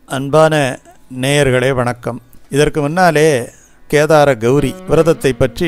அன்பான நேயர்களே வணக்கம் இதற்கு முன்னாலே கேதார கௌரி விரதத்தை பற்றி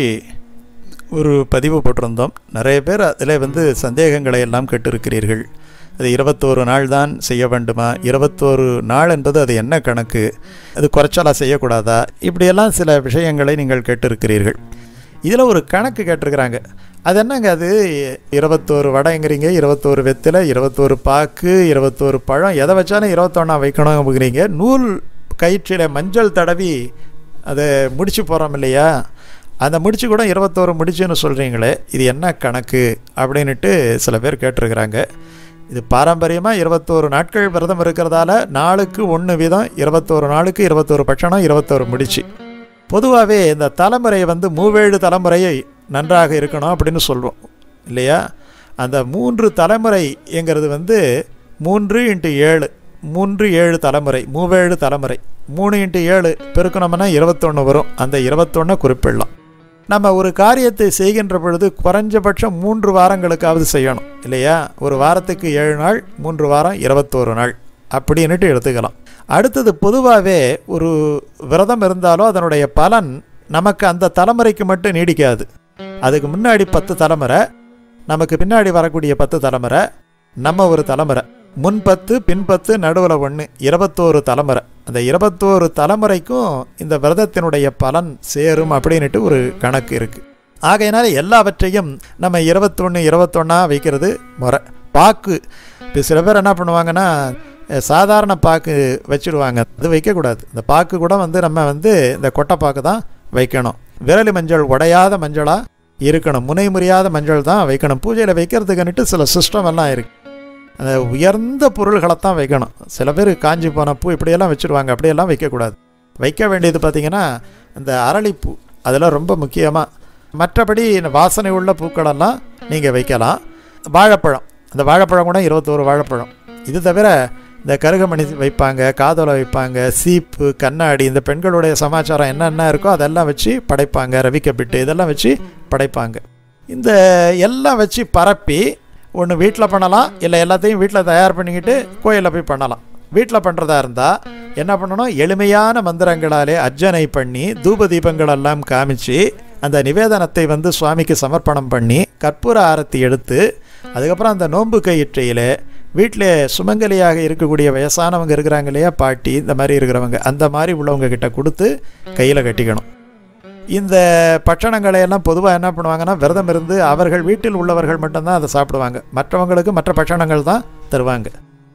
ஒரு பதிவு போட்டிருந்தோம் நிறைய பேர் அதில் வந்து சந்தேகங்களை எல்லாம் கேட்டிருக்கிறீர்கள் அது இருபத்தோரு நாள் தான் செய்ய வேண்டுமா இருபத்தோரு நாள் என்பது அது என்ன கணக்கு அது குறைச்சலாக செய்யக்கூடாதா இப்படியெல்லாம் சில விஷயங்களை நீங்கள் கேட்டிருக்கிறீர்கள் இதில் ஒரு கணக்கு கேட்டிருக்கிறாங்க அது என்னங்க அது இருபத்தோரு வடைங்கிறீங்க இருபத்தோரு வெத்திலை இருபத்தோரு பாக்கு இருபத்தோரு பழம் எதை வச்சாலும் இருபத்தொன்னா வைக்கணும் அப்படிங்கிறீங்க நூல் கயிற்றில் மஞ்சள் தடவி அதை முடிச்சு போகிறோம் இல்லையா அந்த முடிச்சு கூட இருபத்தோரு முடிச்சுன்னு சொல்கிறீங்களே இது என்ன கணக்கு அப்படின்ட்டு சில பேர் கேட்டிருக்கிறாங்க இது பாரம்பரியமாக இருபத்தோரு நாட்கள் விரதம் இருக்கிறதால நாளுக்கு ஒன்று வீதம் இருபத்தோரு நாளுக்கு இருபத்தோரு பட்சணம் இருபத்தோரு முடிச்சு பொதுவாகவே இந்த தலைமுறை வந்து மூவேழு தலைமுறையை நன்றாக இருக்கணும் அப்படின்னு சொல்கிறோம் இல்லையா அந்த மூன்று தலைமுறைங்கிறது வந்து மூன்று இன்ட்டு ஏழு மூன்று ஏழு தலைமுறை மூவேழு தலைமுறை மூணு இன்ட்டு ஏழு பெருக்கணும்னா இருபத்தொன்று வரும் அந்த இருபத்தொன்னை குறிப்பிடலாம் நம்ம ஒரு காரியத்தை செய்கின்ற பொழுது குறைஞ்சபட்சம் மூன்று வாரங்களுக்காவது செய்யணும் இல்லையா ஒரு வாரத்துக்கு ஏழு நாள் மூன்று வாரம் இருபத்தோரு நாள் அப்படின்னுட்டு எடுத்துக்கலாம் அடுத்தது பொதுவாகவே ஒரு விரதம் இருந்தாலும் அதனுடைய பலன் நமக்கு அந்த தலைமுறைக்கு மட்டும் நீடிக்காது அதுக்கு முன்னாடி பத்து தலைமுறை நமக்கு பின்னாடி வரக்கூடிய பத்து தலைமுறை நம்ம ஒரு தலைமுறை முன் பத்து பின் பத்து நடுவில் ஒன்று இருபத்தோரு தலைமுறை அந்த இருபத்தோரு தலைமுறைக்கும் இந்த விரதத்தினுடைய பலன் சேரும் அப்படின்ட்டு ஒரு கணக்கு இருக்குது ஆகையினால எல்லாவற்றையும் நம்ம இருபத்தொன்று இருபத்தொன்னா வைக்கிறது முறை பாக்கு இப்போ சில பேர் என்ன பண்ணுவாங்கன்னா சாதாரண பாக்கு வச்சுடுவாங்க அது வைக்கக்கூடாது இந்த பாக்கு கூட வந்து நம்ம வந்து இந்த கொட்டை பாக்கு தான் வைக்கணும் விரலி மஞ்சள் உடையாத மஞ்சளாக இருக்கணும் முனை முறியாத மஞ்சள் தான் வைக்கணும் பூஜையில் வைக்கிறதுக்குன்னுட்டு சில சிஸ்டம் எல்லாம் இருக்குது அந்த உயர்ந்த பொருள்களை தான் வைக்கணும் சில பேர் காஞ்சி போன பூ இப்படியெல்லாம் வச்சுருவாங்க அப்படியெல்லாம் வைக்கக்கூடாது வைக்க வேண்டியது பார்த்திங்கன்னா இந்த அரளிப்பூ அதெல்லாம் ரொம்ப முக்கியமாக மற்றபடி வாசனை உள்ள பூக்களெல்லாம் நீங்கள் வைக்கலாம் வாழைப்பழம் அந்த வாழைப்பழம் கூட இருபத்தோரு வாழைப்பழம் இது தவிர இந்த கருகமணி வைப்பாங்க காதோலை வைப்பாங்க சீப்பு கண்ணாடி இந்த பெண்களுடைய சமாச்சாரம் என்னென்ன இருக்கோ அதெல்லாம் வச்சு படைப்பாங்க ரவிக்கப்பிட்டு இதெல்லாம் வச்சு படைப்பாங்க இந்த எல்லாம் வச்சு பரப்பி ஒன்று வீட்டில் பண்ணலாம் இல்லை எல்லாத்தையும் வீட்டில் தயார் பண்ணிக்கிட்டு கோயிலில் போய் பண்ணலாம் வீட்டில் பண்ணுறதா இருந்தால் என்ன பண்ணணும் எளிமையான மந்திரங்களாலே அர்ச்சனை பண்ணி தூப தீபங்கள் எல்லாம் காமிச்சு அந்த நிவேதனத்தை வந்து சுவாமிக்கு சமர்ப்பணம் பண்ணி கற்பூர ஆரத்தி எடுத்து அதுக்கப்புறம் அந்த நோன்பு கயிற்றையில் வீட்டில் சுமங்கலியாக இருக்கக்கூடிய வயசானவங்க இருக்கிறாங்க இல்லையா பாட்டி இந்த மாதிரி இருக்கிறவங்க அந்த மாதிரி உள்ளவங்க கிட்ட கொடுத்து கையில் கட்டிக்கணும் இந்த பட்சணங்களை எல்லாம் பொதுவாக என்ன பண்ணுவாங்கன்னா விரதம் இருந்து அவர்கள் வீட்டில் உள்ளவர்கள் மட்டும்தான் அதை சாப்பிடுவாங்க மற்றவங்களுக்கு மற்ற பட்சணங்கள் தான் தருவாங்க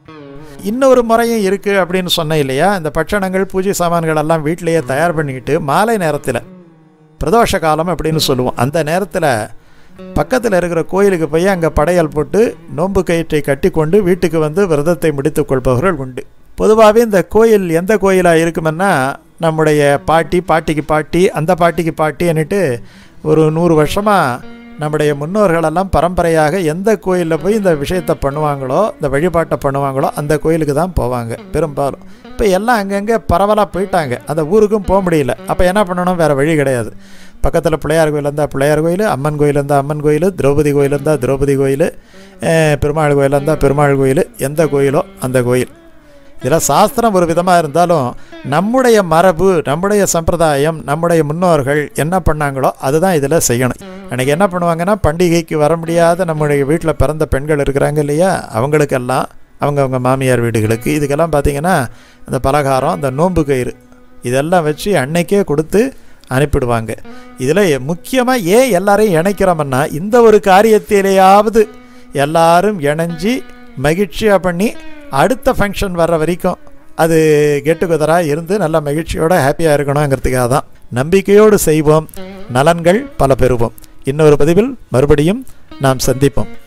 இன்னொரு முறையும் இருக்குது அப்படின்னு சொன்னேன் இல்லையா இந்த பட்சணங்கள் பூஜை சாமான்கள் எல்லாம் வீட்டிலேயே தயார் பண்ணிக்கிட்டு மாலை நேரத்தில் பிரதோஷ காலம் அப்படின்னு சொல்லுவோம் அந்த நேரத்தில் பக்கத்தில் இருக்கிற கோயிலுக்கு போய் அங்கே படையல் போட்டு நோன்பு கயிற்றை கட்டி கொண்டு வீட்டுக்கு வந்து விரதத்தை முடித்து கொள்பவர்கள் உண்டு பொதுவாகவே இந்த கோயில் எந்த கோயிலாக இருக்குமென்னா நம்முடைய பாட்டி பாட்டிக்கு பாட்டி அந்த பாட்டிக்கு பாட்டின்னுட்டு ஒரு நூறு வருஷமாக நம்முடைய முன்னோர்களெல்லாம் பரம்பரையாக எந்த கோயிலில் போய் இந்த விஷயத்தை பண்ணுவாங்களோ இந்த வழிபாட்டை பண்ணுவாங்களோ அந்த கோயிலுக்கு தான் போவாங்க பெரும்பாலும் இப்போ எல்லாம் அங்கங்கே பரவலாக போயிட்டாங்க அந்த ஊருக்கும் போக முடியல அப்போ என்ன பண்ணணும் வேறு வழி கிடையாது பக்கத்தில் பிள்ளையார் கோயில் இருந்தால் பிள்ளையார் கோயில் அம்மன் கோயில் இருந்தால் அம்மன் கோயில் திரௌபதி கோயில் இருந்தால் திரௌபதி கோயில் பெருமாள் கோயில் இருந்தால் பெருமாள் கோயில் எந்த கோயிலோ அந்த கோயில் இதில் சாஸ்திரம் ஒரு விதமாக இருந்தாலும் நம்முடைய மரபு நம்முடைய சம்பிரதாயம் நம்முடைய முன்னோர்கள் என்ன பண்ணாங்களோ அதுதான் இதில் செய்யணும் அன்றைக்கி என்ன பண்ணுவாங்கன்னா பண்டிகைக்கு வர முடியாத நம்முடைய வீட்டில் பிறந்த பெண்கள் இருக்கிறாங்க இல்லையா அவங்களுக்கெல்லாம் அவங்கவுங்க மாமியார் வீடுகளுக்கு இதுக்கெல்லாம் பார்த்திங்கன்னா அந்த பலகாரம் அந்த நோன்பு கயிறு இதெல்லாம் வச்சு அன்னைக்கே கொடுத்து அனுப்பிடுவாங்க இதில் முக்கியமாக ஏன் எல்லாரையும் இணைக்கிறோம்னா இந்த ஒரு காரியத்திலேயாவது எல்லாரும் இணைஞ்சி மகிழ்ச்சியாக பண்ணி அடுத்த ஃபங்க்ஷன் வர்ற வரைக்கும் அது கெட்டு குதராக இருந்து நல்ல மகிழ்ச்சியோட ஹாப்பியாக இருக்கணுங்கிறதுக்காக தான் நம்பிக்கையோடு செய்வோம் நலன்கள் பல பெறுவோம் இன்னொரு பதிவில் மறுபடியும் நாம் சந்திப்போம்